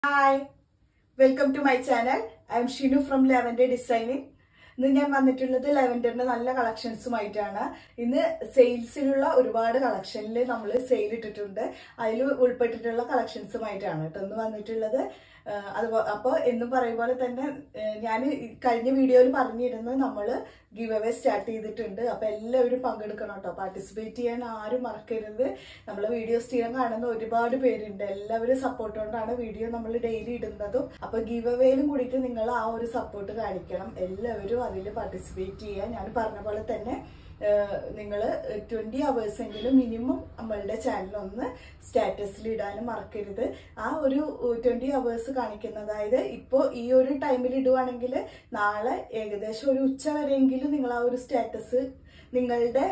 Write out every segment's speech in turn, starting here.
hi welcome to my channel I'm Shinu from lavender designing ഇന്ന് ഞാൻ വന്നിട്ടുള്ളത് ലെവൻഡറിന്റെ നല്ല കളക്ഷൻസുമായിട്ടാണ് ഇന്ന് സെയിൽസിലുള്ള ഒരുപാട് കളക്ഷനിൽ നമ്മൾ സെയിൽ ഇട്ടിട്ടുണ്ട് അതിൽ ഉൾപ്പെട്ടിട്ടുള്ള കളക്ഷൻസുമായിട്ടാണ് കേട്ടോ ഇന്ന് വന്നിട്ടുള്ളത് അത് അപ്പോൾ എന്നും പറയും പോലെ തന്നെ ഞാൻ കഴിഞ്ഞ വീഡിയോയിൽ പറഞ്ഞിരുന്നു നമ്മൾ ഗിവ് അവേ സ്റ്റാർട്ട് ചെയ്തിട്ടുണ്ട് അപ്പൊ എല്ലാവരും പങ്കെടുക്കണം കേട്ടോ പാർട്ടിസിപ്പേറ്റ് ചെയ്യാൻ ആരും മറക്കരുത് നമ്മളെ വീഡിയോ സ്ഥിരം കാണുന്ന ഒരുപാട് പേരുണ്ട് എല്ലാവരും സപ്പോർട്ട് കൊണ്ടാണ് വീഡിയോ നമ്മൾ ഡെയിലി ഇടുന്നതും അപ്പൊ ഗിവ് അവേയിലും കൂടിയിട്ട് നിങ്ങൾ ആ ഒരു സപ്പോർട്ട് കാണിക്കണം എല്ലാവരും അതിൽ പാർട്ടിസിപ്പേറ്റ് ചെയ്യുക ഞാൻ പറഞ്ഞ പോലെ തന്നെ നിങ്ങൾ ട്വൻറ്റി എങ്കിലും മിനിമം നമ്മളുടെ ചാനൽ ഒന്ന് സ്റ്റാറ്റസിൽ ഇടാനും മറക്കരുത് ആ ഒരു ട്വൻറ്റി അവേഴ്സ് കാണിക്കുന്ന അതായത് ഇപ്പോൾ ഈ ഒരു ടൈമിൽ ഇടുവാണെങ്കിൽ നാളെ ഏകദേശം ഒരു ഉച്ച വരെയെങ്കിലും നിങ്ങൾ ആ ഒരു സ്റ്റാറ്റസ് നിങ്ങളുടെ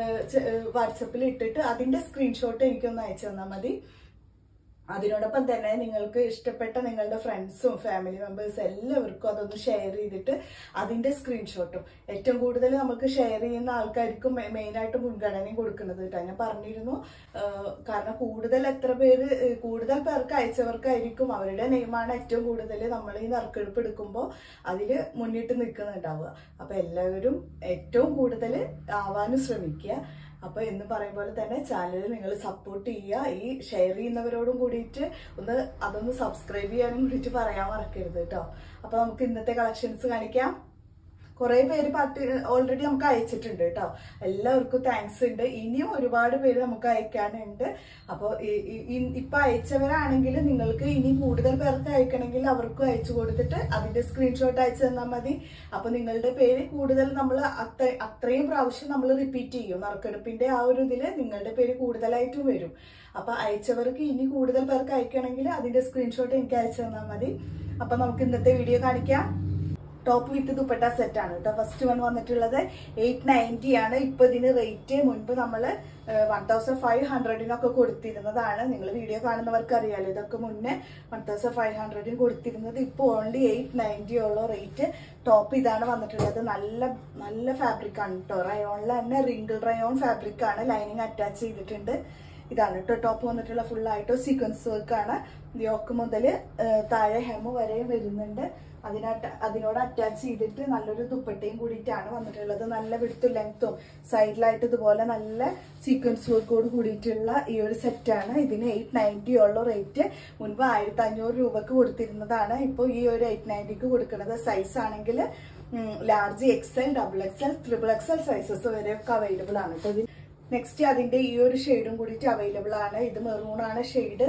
വാട്സപ്പിൽ ഇട്ടിട്ട് അതിൻ്റെ സ്ക്രീൻഷോട്ട് എനിക്കൊന്ന് അയച്ചു തന്നാൽ മതി അതിനോടൊപ്പം തന്നെ നിങ്ങൾക്ക് ഇഷ്ടപ്പെട്ട നിങ്ങളുടെ ഫ്രണ്ട്സും ഫാമിലി മെമ്പേഴ്സ് എല്ലാവർക്കും അതൊന്ന് ഷെയർ ചെയ്തിട്ട് അതിന്റെ സ്ക്രീൻഷോട്ടും ഏറ്റവും കൂടുതൽ നമുക്ക് ഷെയർ ചെയ്യുന്ന ആൾക്കാർക്കും മെയിനായിട്ട് മുൻഗണനയും കൊടുക്കുന്നത് കേട്ടോ ഞാൻ പറഞ്ഞിരുന്നു കാരണം കൂടുതൽ എത്ര പേര് കൂടുതൽ പേർക്ക് അയച്ചവർക്കായിരിക്കും അവരുടെ നെയ്മാണ് ഏറ്റവും കൂടുതൽ നമ്മൾ ഈ നറുക്കെടുപ്പ് എടുക്കുമ്പോൾ അതിൽ മുന്നിട്ട് നിൽക്കുന്നുണ്ടാവുക അപ്പൊ എല്ലാവരും ഏറ്റവും കൂടുതൽ ആവാനും ശ്രമിക്കുക അപ്പൊ എന്ന് പറയും പോലെ തന്നെ ചാനൽ നിങ്ങൾ സപ്പോർട്ട് ചെയ്യുക ഈ ഷെയർ ചെയ്യുന്നവരോടും കൂടിയിട്ട് ഒന്ന് അതൊന്ന് സബ്സ്ക്രൈബ് ചെയ്യാനും കൂടിയിട്ട് പറയാൻ മറക്കരുത് കേട്ടോ അപ്പൊ നമുക്ക് ഇന്നത്തെ കളക്ഷൻസ് കാണിക്കാം കുറെ പേര് പാർട്ടി ഓൾറെഡി നമുക്ക് അയച്ചിട്ടുണ്ട് കേട്ടോ എല്ലാവർക്കും താങ്ക്സ് ഉണ്ട് ഇനിയും ഒരുപാട് പേര് നമുക്ക് അയക്കാനുണ്ട് അപ്പോൾ ഇപ്പൊ അയച്ചവരാണെങ്കിൽ നിങ്ങൾക്ക് ഇനി കൂടുതൽ പേർക്ക് അയക്കണമെങ്കിൽ അവർക്കും അയച്ചു കൊടുത്തിട്ട് അതിന്റെ സ്ക്രീൻഷോട്ട് അയച്ചു തന്നാൽ മതി അപ്പൊ നിങ്ങളുടെ പേര് കൂടുതൽ നമ്മൾ അത്ര അത്രയും പ്രാവശ്യം നമ്മൾ റിപ്പീറ്റ് ചെയ്യും നറുക്കെടുപ്പിന്റെ ആ ഒരു ഇതില് നിങ്ങളുടെ പേര് കൂടുതലായിട്ടും വരും അപ്പൊ അയച്ചവർക്ക് ഇനി കൂടുതൽ പേർക്ക് അയക്കണമെങ്കിൽ അതിന്റെ സ്ക്രീൻഷോട്ട് എനിക്ക് അയച്ചു തന്നാൽ മതി അപ്പൊ നമുക്ക് ഇന്നത്തെ വീഡിയോ കാണിക്കാം ടോപ്പ് വിത്ത് ദുപ്പട്ട സെറ്റ് ആണ് കേട്ടോ ഫസ്റ്റ് വൺ വന്നിട്ടുള്ളത് എയ്റ്റ് നയൻറ്റി ആണ് ഇപ്പൊ ഇതിന് റേറ്റ് മുൻപ് നമ്മൾ വൺ തൗസൻഡ് ഫൈവ് ഹൺഡ്രഡിനൊക്കെ കൊടുത്തിരുന്നതാണ് നിങ്ങൾ വീഡിയോ കാണുന്നവർക്ക് അറിയാലോ ഇതൊക്കെ മുന്നേ വൺ തൗസൻഡ് ഫൈവ് ഹൺഡ്രഡിന് കൊടുത്തിരുന്നത് ഇപ്പോൾ ഓൺലി എയ്റ്റ് നയൻറ്റി ഉള്ള റേറ്റ് ടോപ്പ് ഇതാണ് വന്നിട്ടുള്ളത് നല്ല നല്ല ഫാബ്രിക് ആണ് കേട്ടോ റയോണിൽ തന്നെ റിങ്കിൾ റയോൺ ഫാബ്രിക് ആണ് ലൈനിങ് അറ്റാച്ച് ചെയ്തിട്ടുണ്ട് ഇതാണ് കേട്ടോ ടോപ്പ് വന്നിട്ടുള്ള ഫുൾ ആയിട്ട് സീക്വൻസ് വർക്ക് ആണ് യോക്ക് മുതൽ താഴെ ഹെമ വരെയും വരുന്നുണ്ട് അതിനാട്ട് അതിനോട് അറ്റാച്ച് ചെയ്തിട്ട് നല്ലൊരു ദുപ്പട്ടയും കൂടിയിട്ടാണ് വന്നിട്ടുള്ളത് നല്ല വിടുത്തും ലെങ്ത്തും സൈഡിലായിട്ട് ഇതുപോലെ നല്ല സീക്വൻസ് വർക്കോട് കൂടിയിട്ടുള്ള ഈ ഒരു സെറ്റാണ് ഇതിന് എയ്റ്റ് നയൻറ്റി ഉള്ള റേറ്റ് മുൻപ് ആയിരത്തി അഞ്ഞൂറ് രൂപക്ക് കൊടുത്തിരുന്നതാണ് ഇപ്പോൾ ഈ ഒരു എയ്റ്റ് നയൻറ്റിക്ക് കൊടുക്കുന്നത് സൈസ് ആണെങ്കിൽ large XL double XL triple XL sizes വരെയൊക്കെ അവൈലബിൾ ആണ് കേട്ടോ ഇത് നെക്സ്റ്റ് അതിന്റെ ഈ ഒരു ഷെയ്ഡും കൂടിയിട്ട് അവൈലബിൾ ആണ് ഇത് മെറൂൺ ആണ് ഷെയ്ഡ്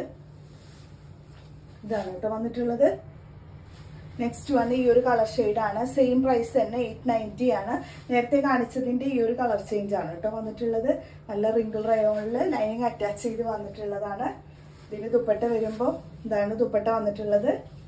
ഇതാണ് കേട്ടോ വന്നിട്ടുള്ളത് നെക്സ്റ്റ് വന്ന് ഈ ഒരു കളർ ആണ് സെയിം പ്രൈസ് തന്നെ എയ്റ്റ് നയൻറ്റി ആണ് നേരത്തെ കാണിച്ചതിന്റെ ഈ ഒരു കളർ ചേഞ്ച് ആണ് കേട്ടോ വന്നിട്ടുള്ളത് നല്ല റിങ്കിൾ റയോണിൽ ലൈനിങ് അറ്റാച്ച് ചെയ്ത് വന്നിട്ടുള്ളതാണ് ഇതിന് ദുപ്പട്ട വരുമ്പോൾ ഇതാണ് ദുപ്പട്ട വന്നിട്ടുള്ളത്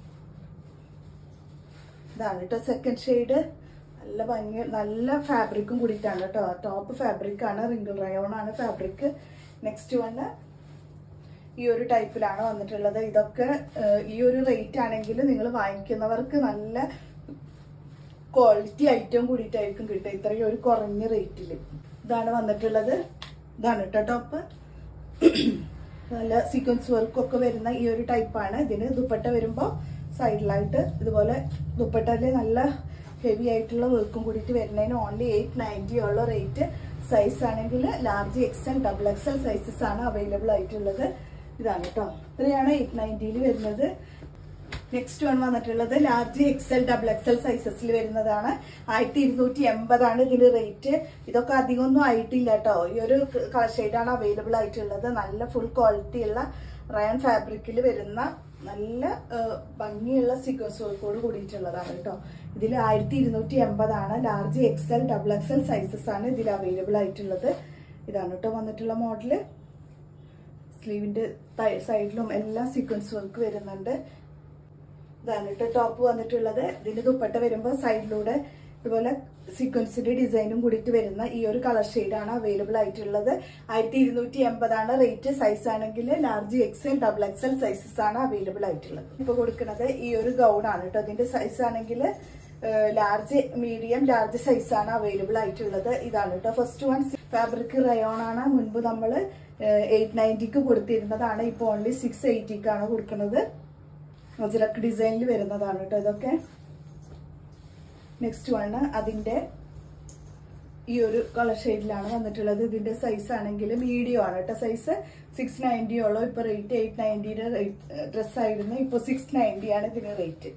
ഇതാണ് കേട്ടോ സെക്കൻഡ് ഷെയ്ഡ് നല്ല ഭംഗി നല്ല ഫാബ്രിക്കും കൂടിയിട്ടാണ് കേട്ടോ ടോപ്പ് ഫാബ്രിക് ആണ് റിങ്കിൾ റയോൺ ആണ് ഫാബ്രിക് നെക്സ്റ്റ് വന്ന് ഈ ഒരു ടൈപ്പിലാണ് വന്നിട്ടുള്ളത് ഇതൊക്കെ ഈ ഒരു റേറ്റ് ആണെങ്കിൽ നിങ്ങൾ വാങ്ങിക്കുന്നവർക്ക് നല്ല ക്വാളിറ്റി ഐറ്റം കൂടിയിട്ടായിരിക്കും കിട്ടുക ഇത്രയും ഒരു കുറഞ്ഞ റേറ്റിൽ ഇതാണ് വന്നിട്ടുള്ളത് ഇതാണ് കേട്ടോ ടോപ്പ് നല്ല സീക്വൻസ് വർക്കൊക്കെ വരുന്ന ഈ ഒരു ടൈപ്പാണ് ഇതിന് ദുപ്പട്ട വരുമ്പോൾ സൈഡിലായിട്ട് ഇതുപോലെ ദുപ്പട്ടയില് നല്ല ഹെവി ആയിട്ടുള്ള വർക്കും കൂടിയിട്ട് വരുന്നതിന് ഓൺലി എയ്റ്റ് നയൻറ്റി ഉള്ള റേറ്റ് സൈസ് ആണെങ്കിൽ large XL double XL sizes ആണ് അവൈലബിൾ ആയിട്ടുള്ളത് ഇതാണ് കേട്ടോ ഇത്രയാണ് എയ്റ്റ് നയൻറ്റിയിൽ വരുന്നത് നെക്സ്റ്റ് വൺ വന്നിട്ടുള്ളത് ലാർജ് എക്സൽ ഡബിൾ എക്സൽ സൈസസിൽ വരുന്നതാണ് ആയിരത്തി ഇരുന്നൂറ്റി എൺപതാണ് ഇതിന്റെ റേറ്റ് ഇതൊക്കെ അധികമൊന്നും ആയിട്ടില്ല കേട്ടോ ഈ ഒരു കളർ ഷെയ്ഡാണ് അവൈലബിൾ ആയിട്ടുള്ളത് നല്ല ഫുൾ ക്വാളിറ്റി ഉള്ള റയൺ ഫാബ്രിക്കിൽ വരുന്ന നല്ല ഭംഗിയുള്ള സീക്വൻസ് വർക്കോട് കൂടിയിട്ടുള്ളതാണ് കേട്ടോ ഇതിൽ ആയിരത്തി ഇരുന്നൂറ്റി എൺപതാണ് large XL double XL sizes ആണ് ഇതിൽ അവൈലബിൾ ആയിട്ടുള്ളത് ഇതാണ് കേട്ടോ വന്നിട്ടുള്ള മോഡല് സ്ലീവിന്റെ സൈഡിലും എല്ലാം സീക്വൻസ് വർക്ക് വരുന്നുണ്ട് ഇതാണ് കേട്ടോ ടോപ്പ് വന്നിട്ടുള്ളത് ഇതിന്റെ ദുപ്പട്ട വരുമ്പോൾ സൈഡിലൂടെ ഇതുപോലെ സീക്വൻസിന്റെ ഡിസൈനും കൂടിയിട്ട് വരുന്ന ഈ ഒരു കളർ ഷെയ്ഡാണ് അവൈലബിൾ ആയിട്ടുള്ളത് ആയിരത്തി ഇരുന്നൂറ്റി എൺപതാണ് റേറ്റ് സൈസ് ആണെങ്കിൽ large XL double XL sizes ആണ് അവൈലബിൾ ആയിട്ടുള്ളത് ഇപ്പൊ കൊടുക്കുന്നത് ഈ ഒരു ഗൗൺ ആണ് കേട്ടോ ഇതിന്റെ സൈസ് ആണെങ്കിൽ ലാർജ് മീഡിയം ലാർജ് സൈസ് ആണ് അവൈലബിൾ ആയിട്ടുള്ളത് ഇതാണ് കേട്ടോ ഫസ്റ്റ് വൺ ഫാബ്രിക് റയോൺ ആണ് മുൻപ് നമ്മൾ എയ്റ്റ് നയൻറ്റിക്ക് കൊടുത്തിരുന്നതാണ് ഇപ്പോൾ ഓൺലി സിക്സ് എയ്റ്റിക്കാണ് കൊടുക്കുന്നത് മൊസറക്ക് ഡിസൈനിൽ വരുന്നതാണ് കേട്ടോ ഇതൊക്കെ നെക്സ്റ്റ് വണ് അതിന്റെ ഈ ഒരു കളർ ഷെയ്ഡിലാണ് വന്നിട്ടുള്ളത് ഇതിന്റെ സൈസ് ആണെങ്കിൽ മീഡിയം ആണ് കേട്ടോ സൈസ് സിക്സ് നയൻറ്റി ഉള്ളൂ ഇപ്പൊ റേറ്റ് എയ്റ്റ് നയൻറ്റിയുടെ റേറ്റ് ഡ്രസ് ആയിരുന്നു ഇപ്പൊ സിക്സ് നയൻറ്റി ആണ് ഇതിന് റേറ്റ്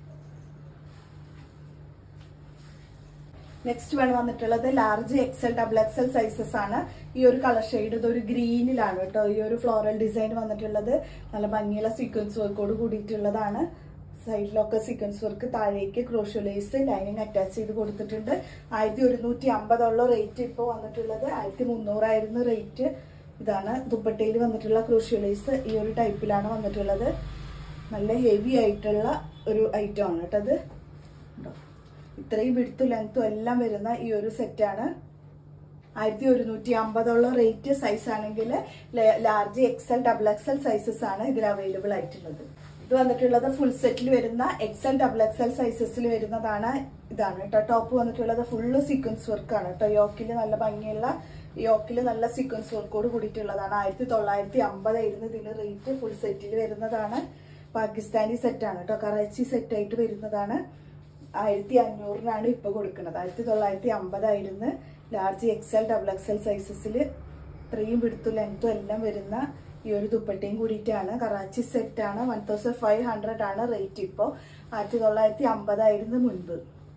നെക്സ്റ്റ് വൺ വന്നിട്ടുള്ളത് large XL double XL sizes ആണ് ഈ ഒരു കളർ ഷെയ്ഡ് ഇത് ഒരു ഗ്രീനിലാണ് കേട്ടോ ഈ ഒരു ഫ്ലോറൽ ഡിസൈൻ വന്നിട്ടുള്ളത് നല്ല ഭംഗിയുള്ള സീക്വൻസ് വർക്കോട് കൂടിയിട്ടുള്ളതാണ് സൈഡിലൊക്കെ സീക്വൻസ് വർക്ക് താഴേക്ക് ക്രോഷ്യോ ലേസ് ലൈനിങ് അറ്റാച്ച് ചെയ്ത് കൊടുത്തിട്ടുണ്ട് ആയിരത്തി ഒരുന്നൂറ്റി അമ്പതുള്ള റേറ്റ് ഇപ്പോൾ വന്നിട്ടുള്ളത് ആയിരത്തി മുന്നൂറായിരുന്നു റേറ്റ് ഇതാണ് ദുപ്പട്ടയിൽ വന്നിട്ടുള്ള ക്രോഷ്യോ ലേസ് ഈ ഒരു ടൈപ്പിലാണ് വന്നിട്ടുള്ളത് നല്ല ഹെവി ആയിട്ടുള്ള ഒരു ഐറ്റം ആണ് കേട്ടോ അത് ഉണ്ടോ ഇത്രയും വിടുത്തും ലെങ്ത്തും എല്ലാം വരുന്ന ഈ ഒരു സെറ്റാണ് ആയിരത്തി ഒരുന്നൂറ്റി അമ്പതുള്ള റേറ്റ് സൈസ് ആണെങ്കിൽ large XL double XL sizes ആണ് ഇതിൽ അവൈലബിൾ ആയിട്ടുള്ളത് ഇത് വന്നിട്ടുള്ളത് ഫുൾ സെറ്റിൽ വരുന്ന എക്സൽ ഡബിൾ എക്സൽ സൈസസിൽ വരുന്നതാണ് ഇതാണ് കേട്ടോ ടോപ്പ് വന്നിട്ടുള്ളത് ഫുള്ള് സീക്വൻസ് വർക്കാണ് കേട്ടോ യോക്കിൽ നല്ല ഭംഗിയുള്ള യോക്കിൽ നല്ല സീക്വൻസ് വർക്കോട് കൂടിയിട്ടുള്ളതാണ് ആയിരത്തി തൊള്ളായിരത്തി അമ്പതായിരുന്നു ഇതിന് റേറ്റ് ഫുൾ സെറ്റിൽ വരുന്നതാണ് പാകിസ്ഥാനി സെറ്റാണ് കേട്ടോ കറാച്ചി സെറ്റായിട്ട് വരുന്നതാണ് ആയിരത്തി അഞ്ഞൂറിനാണ് ഇപ്പൊ കൊടുക്കുന്നത് ആയിരത്തി തൊള്ളായിരത്തി അമ്പതായിരുന്നു ലാർജ് എക്സൽ ഡബിൾ എക്സൽ സൈസസിൽ ഇത്രയും വിടുത്തും ലെങ്ത്തും എല്ലാം വരുന്ന ഈ ഒരു ദുപ്പട്ടയും കൂടിയിട്ടാണ് കറാച്ചി സെറ്റ് ആണ് വൺ തൗസൻഡ് ഫൈവ് ഹൺഡ്രഡ് ആണ് റേറ്റ് ഇപ്പോൾ ആയിരത്തി തൊള്ളായിരത്തി അമ്പതായിരുന്നു മുൻപ്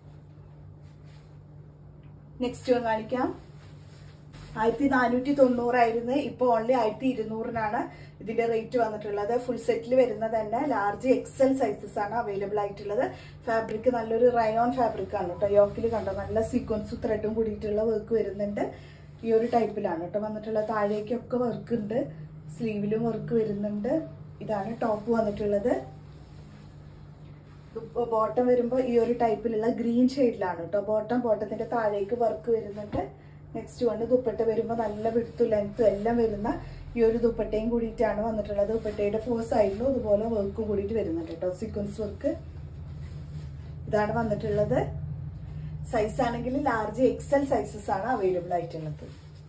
നെക്സ്റ്റ് കാണിക്കാം ആയിരത്തി നാനൂറ്റി തൊണ്ണൂറായിരുന്നു ഇപ്പോൾ ഓൺലി ആയിരത്തി ഇരുന്നൂറിനാണ് ഇതിന്റെ റേറ്റ് വന്നിട്ടുള്ളത് ഫുൾ സെറ്റിൽ വരുന്നത് തന്നെ ലാർജ് എക്സൽ സൈസസ് ആണ് അവൈലബിൾ ആയിട്ടുള്ളത് ഫാബ്രിക് നല്ലൊരു റയോൺ ഫാബ്രിക് ആണ് കേട്ടോ യോക്കിൽ കണ്ടോ നല്ല സീക്വൻസും ത്രെഡും കൂടിയിട്ടുള്ള വർക്ക് വരുന്നുണ്ട് ഈ ഒരു ടൈപ്പിലാണ് കേട്ടോ വന്നിട്ടുള്ള താഴേക്കൊക്കെ വർക്ക് ഉണ്ട് സ്ലീവിലും വർക്ക് വരുന്നുണ്ട് ഇതാണ് ടോപ്പ് വന്നിട്ടുള്ളത് ബോട്ടം വരുമ്പോൾ ഈ ഒരു ടൈപ്പിലുള്ള ഗ്രീൻ ഷെയ്ഡിലാണ് കേട്ടോ ബോട്ടം ബോട്ടത്തിന്റെ താഴേക്ക് വർക്ക് വരുന്നുണ്ട് നെക്സ്റ്റ് വണ് ദുപ്പട്ട വരുമ്പോൾ നല്ല വിടുത്തും ലെങ്ത്തും എല്ലാം വരുന്ന ഈ ഒരു ദുപ്പട്ടയും കൂടിയിട്ടാണ് വന്നിട്ടുള്ളത് ദുപ്പട്ടയുടെ ഫോർ സൈഡിലും ഇതുപോലെ വർക്കും കൂടിയിട്ട് വരുന്നുണ്ട് കേട്ടോ സീക്വൻസ് വർക്ക് ഇതാണ് വന്നിട്ടുള്ളത് സൈസ് ആണെങ്കിൽ ലാർജ് എക്സൽ സൈസസ് ആണ് അവൈലബിൾ ആയിട്ടുള്ളത്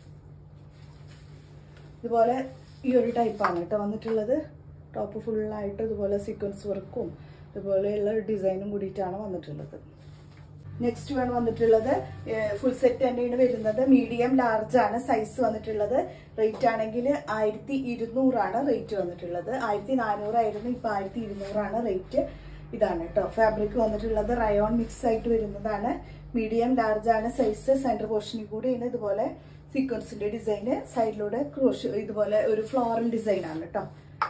ഇതുപോലെ ഈ ഒരു ടൈപ്പാണ് കേട്ടോ വന്നിട്ടുള്ളത് ടോപ്പ് ഫുള്ളായിട്ട് ഇതുപോലെ സീക്വൻസ് വർക്കും ഇതുപോലെയുള്ള ഡിസൈനും കൂടിയിട്ടാണ് വന്നിട്ടുള്ളത് നെക്സ്റ്റ് വേണം വന്നിട്ടുള്ളത് ഫുൾ സെറ്റ് തന്നെയാണ് വരുന്നത് മീഡിയം ലാർജ് ആണ് സൈസ് വന്നിട്ടുള്ളത് റേറ്റ് ആണെങ്കിൽ ആയിരത്തി ഇരുന്നൂറാണ് റേറ്റ് വന്നിട്ടുള്ളത് ആയിരത്തി നാനൂറായിരുന്നു ഇപ്പൊ ആയിരത്തി ഇരുന്നൂറാണ് റേറ്റ് ഇതാണ് കേട്ടോ ഫാബ്രിക് വന്നിട്ടുള്ളത് റയോൺ മിക്സ് ആയിട്ട് വരുന്നതാണ് മീഡിയം ലാർജ് ആണ് സൈസ് സെന്റർ പോർഷനിൽ കൂടിയാണ് ഇതുപോലെ സീക്വൻസിന്റെ ഡിസൈന് സൈഡിലൂടെ ക്രോഷ് ഇതുപോലെ ഒരു ഫ്ലോറൽ ഡിസൈൻ ആണ് കേട്ടോ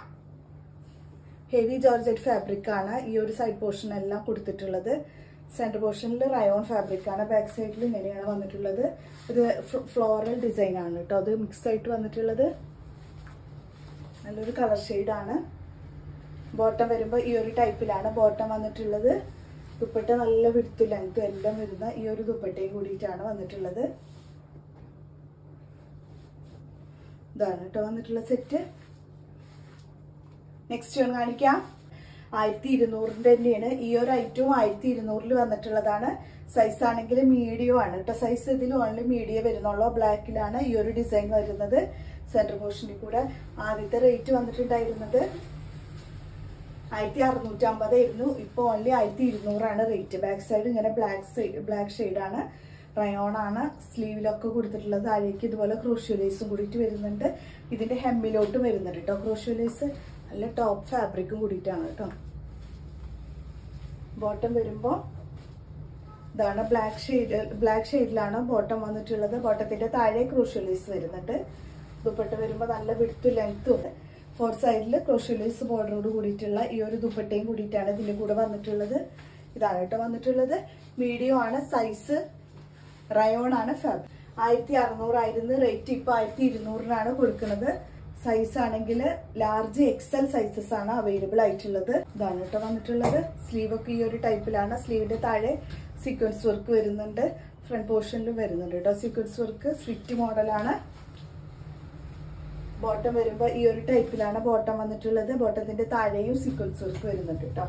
ഹെവി ജോർജറ്റ് ഫാബ്രിക് ആണ് ഈ ഒരു സൈഡ് പോർഷൻ എല്ലാം കൊടുത്തിട്ടുള്ളത് സെന്റർ പോർഷനിൽ റയോൺ ഫാബ്രിക് ആണ് ബാക്ക് സൈഡിൽ ഇങ്ങനെയാണ് വന്നിട്ടുള്ളത് ഇത് ഫ്ലോറൽ ഡിസൈൻ ആണ് കേട്ടോ അത് മിക്സ് ആയിട്ട് വന്നിട്ടുള്ളത് നല്ലൊരു കളർ ആണ് ബോട്ടം വരുമ്പോൾ ഈ ഒരു ടൈപ്പിലാണ് ബോട്ടം വന്നിട്ടുള്ളത് ദുപ്പട്ട നല്ല വിടുത്തും ലെങ്ത്തും എല്ലാം വരുന്ന ഈ ഒരു ദുപ്പട്ടയും കൂടിയിട്ടാണ് വന്നിട്ടുള്ളത് ഇതാണ് കേട്ടോ വന്നിട്ടുള്ള സെറ്റ് നെക്സ്റ്റ് ഒന്ന് കാണിക്കാം ആയിരത്തി ഇരുന്നൂറിന്റെ തന്നെയാണ് ഈ ഒരു ഐറ്റവും ആയിരത്തി ഇരുന്നൂറിൽ വന്നിട്ടുള്ളതാണ് സൈസ് ആണെങ്കിൽ മീഡിയം ആണ് കേട്ടോ സൈസ് ഇതിൽ ഓൺലി മീഡിയം വരുന്നുള്ളൂ ബ്ലാക്കിലാണ് ഈ ഒരു ഡിസൈൻ വരുന്നത് സെന്റർ പോർഷനിൽ കൂടെ ആദ്യത്തെ റേറ്റ് വന്നിട്ടുണ്ടായിരുന്നത് ആയിരത്തി അറുന്നൂറ്റി അമ്പതായിരുന്നു ഇപ്പൊ ഓൺലി ആയിരത്തി ഇരുന്നൂറാണ് റേറ്റ് ബാക്ക് സൈഡ് ഇങ്ങനെ ബ്ലാക്ക് സൈഡ് ബ്ലാക്ക് ഷെയ്ഡാണ് റയോൺ ആണ് സ്ലീവിലൊക്കെ കൊടുത്തിട്ടുള്ളത് താഴേക്ക് ഇതുപോലെ ക്രോഷ്യോലേസും കൂടിയിട്ട് വരുന്നുണ്ട് ഇതിന്റെ ഹെമ്മിലോട്ടും വരുന്നുണ്ട് കേട്ടോ ക്രോഷ്യോലേസ് നല്ല ടോപ്പ് ഫാബ്രിക്കും കൂടിയിട്ടാണ് കേട്ടോ ബോട്ടം വരുമ്പോൾ ഇതാണ് ബ്ലാക്ക് ഷെയ്ഡ് ബ്ലാക്ക് ഷെയ്ഡിലാണ് ബോട്ടം വന്നിട്ടുള്ളത് ബോട്ടത്തിന്റെ താഴെ ക്രോഷ്യോലേസ് വരുന്നുണ്ട് ദുപ്പട്ട വരുമ്പോൾ നല്ല വിടുത്തും ലെങ്ത്തും ഉണ്ട് ഫോർ സൈഡിൽ ക്രോഷ്യോലേസ് ബോർഡറോട് കൂടിയിട്ടുള്ള ഈ ഒരു ദുപ്പട്ടയും കൂടിയിട്ടാണ് ഇതിന്റെ കൂടെ വന്നിട്ടുള്ളത് ഇതാണ് കേട്ടോ വന്നിട്ടുള്ളത് മീഡിയം ആണ് സൈസ് റയോൺ ആണ് ഫാബ്രിക് ആയിരത്തി അറുന്നൂറായിരുന്നു റേറ്റ് ഇപ്പൊ ആയിരത്തി ഇരുന്നൂറിനാണ് കൊടുക്കുന്നത് സൈസ് ആണെങ്കിൽ ലാർജ് എക്സൽ സൈസസ് ആണ് അവൈലബിൾ ആയിട്ടുള്ളത് ഇതാണ് കേട്ടോ വന്നിട്ടുള്ളത് സ്ലീവ് ഒക്കെ ഈ ഒരു ടൈപ്പിലാണ് സ്ലീവിന്റെ താഴെ സീക്വൻസ് വർക്ക് വരുന്നുണ്ട് ഫ്രണ്ട് പോർഷനിലും വരുന്നുണ്ട് കേട്ടോ സീക്വൻസ് വർക്ക് സ്വിറ്റ് മോഡലാണ് ബോട്ടം വരുമ്പോൾ ഈ ഒരു ടൈപ്പിലാണ് ബോട്ടം വന്നിട്ടുള്ളത് ബോട്ടത്തിന്റെ താഴെയും സീക്വൻസ് വർക്ക് വരുന്നുണ്ട് കേട്ടോ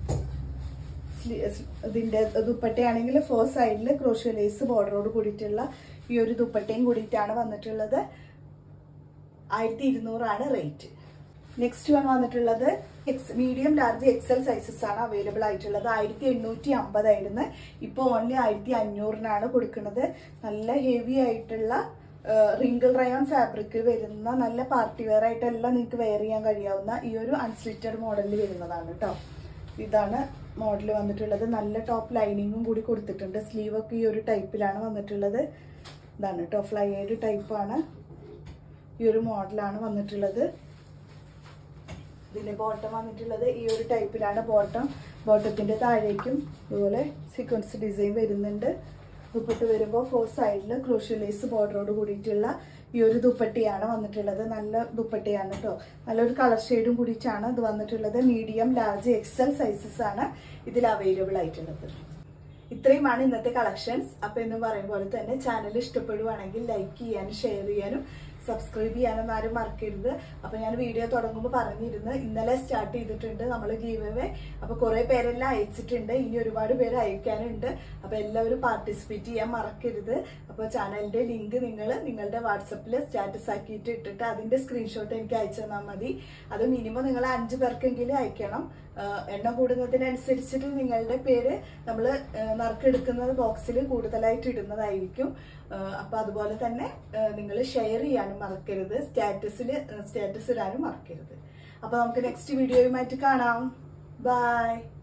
ഇതിന്റെ ദുപ്പട്ടയാണെങ്കിൽ ഫോർ സൈഡിൽ ക്രോഷ്യോ ലേസ് ബോർഡറോട് കൂടിയിട്ടുള്ള ഈ ഒരു ദുപ്പട്ടയും കൂടിയിട്ടാണ് വന്നിട്ടുള്ളത് ആയിരത്തി ഇരുന്നൂറാണ് റേറ്റ് നെക്സ്റ്റ് വൺ വന്നിട്ടുള്ളത് X medium large XL sizes ആണ് അവൈലബിൾ ആയിട്ടുള്ളത് ആയിരത്തി എണ്ണൂറ്റി അമ്പതായിരുന്നു ഇപ്പോൾ ഓൺലി ആയിരത്തി അഞ്ഞൂറിനാണ് കൊടുക്കുന്നത് നല്ല ഹെവി ആയിട്ടുള്ള റിങ്കിൾ റയോൺ ഫാബ്രിക് വരുന്ന നല്ല പാർട്ടി വെയർ ആയിട്ടെല്ലാം നിങ്ങൾക്ക് വെയർ ചെയ്യാൻ കഴിയാവുന്ന ഈ ഒരു അൺസ്ലിറ്റഡ് മോഡലിൽ വരുന്നതാണ് കേട്ടോ ഇതാണ് മോഡൽ വന്നിട്ടുള്ളത് നല്ല ടോപ്പ് ലൈനിങ്ങും കൂടി കൊടുത്തിട്ടുണ്ട് സ്ലീവ് ഒക്കെ ഈ ഒരു ടൈപ്പിലാണ് വന്നിട്ടുള്ളത് ഇതാണ് കേട്ടോ ഫ്ലൈഡ് ടൈപ്പാണ് ഈ ഒരു മോഡലാണ് വന്നിട്ടുള്ളത് ഇതിന്റെ ബോട്ടം വന്നിട്ടുള്ളത് ഈ ഒരു ടൈപ്പിലാണ് ബോട്ടം ബോട്ടത്തിന്റെ താഴേക്കും ഇതുപോലെ സീക്വൻസ് ഡിസൈൻ വരുന്നുണ്ട് ദുപ്പട്ട് വരുമ്പോൾ ഫോർ സൈഡിൽ ക്രൂഷ്യലൈസ് ബോർഡറോട് കൂടിയിട്ടുള്ള ഈ ഒരു ദുപ്പട്ടിയാണ് വന്നിട്ടുള്ളത് നല്ല ദുപ്പട്ടിയാണ് കേട്ടോ നല്ലൊരു കളർ ഷെയ്ഡും കൂടിയിട്ടാണ് ഇത് വന്നിട്ടുള്ളത് മീഡിയം ലാർജ് എക്സൽ സൈസസ് ആണ് ഇതിൽ അവൈലബിൾ ആയിട്ടുള്ളത് ഇത്രയുമാണ് ഇന്നത്തെ കളക്ഷൻസ് അപ്പൊ എന്ന് പറയും പോലെ തന്നെ ചാനൽ ഇഷ്ടപ്പെടുവാണെങ്കിൽ ലൈക്ക് ചെയ്യാനും ഷെയർ ചെയ്യാനും സബ്സ്ക്രൈബ് ചെയ്യാനൊന്നും ആരും മറക്കരുത് അപ്പൊ ഞാൻ വീഡിയോ തുടങ്ങുമ്പോൾ പറഞ്ഞിരുന്നു ഇന്നലെ സ്റ്റാർട്ട് ചെയ്തിട്ടുണ്ട് നമ്മൾ ഗീവ് അവേ അപ്പൊ കുറെ പേരെല്ലാം അയച്ചിട്ടുണ്ട് ഇനി ഒരുപാട് പേര് അയക്കാനുണ്ട് അപ്പൊ എല്ലാവരും പാർട്ടിസിപ്പേറ്റ് ചെയ്യാൻ മറക്കരുത് അപ്പൊ ചാനലിന്റെ ലിങ്ക് നിങ്ങൾ നിങ്ങളുടെ വാട്സപ്പിൽ സ്റ്റാറ്റസ് ആക്കിയിട്ട് ഇട്ടിട്ട് അതിന്റെ സ്ക്രീൻഷോട്ട് എനിക്ക് അയച്ചു തന്നാൽ മതി അത് മിനിമം നിങ്ങൾ അഞ്ചു പേർക്കെങ്കിലും അയക്കണം ആഹ് എണ്ണം കൂടുന്നതിനനുസരിച്ചിട്ട് നിങ്ങളുടെ പേര് നമ്മൾ നറുക്കെടുക്കുന്നത് ബോക്സിൽ കൂടുതലായിട്ട് ഇടുന്നതായിരിക്കും ആഹ് അപ്പൊ അതുപോലെ തന്നെ നിങ്ങൾ ഷെയർ ചെയ്യാനും മറക്കരുത് സ്റ്റാറ്റസിൽ സ്റ്റാറ്റസ് ഇടാനും മറക്കരുത് അപ്പൊ നമുക്ക് നെക്സ്റ്റ് വീഡിയോയുമായിട്ട് കാണാം ബൈ